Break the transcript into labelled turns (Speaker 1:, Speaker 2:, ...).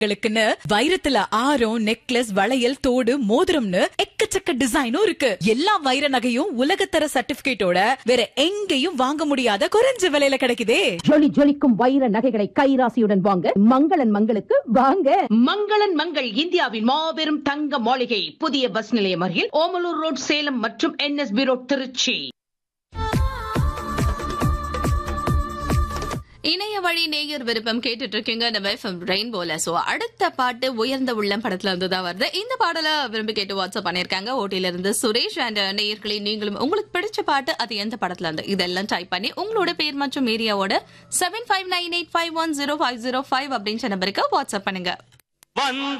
Speaker 1: களுக்குன்னு வைரத்துல ஆரம் நெக்லஸ் வளையல் தோடு மோதிரம்னு எக்கச்சக்க டிசைனும் இருக்கு எல்லா வைர நகையும் உலகத்தர சர்டிபிகேட்டோட வேற எங்கேயும் வாங்க முடியாத குறைஞ்ச விலையில கிடைக்குதே
Speaker 2: ஜொலி ஜொலிக்கும் வைர நகைகளை கைராசியுடன் வாங்க மங்களன் மங்களுக்கு வாங்க
Speaker 3: மங்களன் மங்கள் இந்தியாவின் மாபெரும் தங்க மாளிகை புதிய பஸ் நிலையம் அருகில் ஓமலூர் ரோட் சேலம் மற்றும் என்எஸ்பி ரோட் திருச்சி
Speaker 4: இணைய வழி நேயர் விருப்பம் கேட்டுட்டு இருக்கீங்க நம்ம எஃப்எம் ரெயின்போல சோ அடுத்த பாட்டு உயர்ந்த உள்ளம் படத்துல இருந்து தான் வருது இந்த பாடல விரும்பி கேட்டு வாட்ஸ்அப் பண்ணிருக்காங்க ஓட்டில இருந்து சுரேஷ் அண்ட் நேயர்களே நீங்களும் உங்களுக்கு பிடிச்ச பாட்டு அது எந்த படத்துல இருந்து இதெல்லாம் டைப் பண்ணி உங்களோட பேர் மற்றும் ஏரியாவோட seven five nine eight five one zero five zero five அப்படின்னு நம்பருக்கு வாட்ஸ்அப் பண்ணுங்க
Speaker 5: வந்த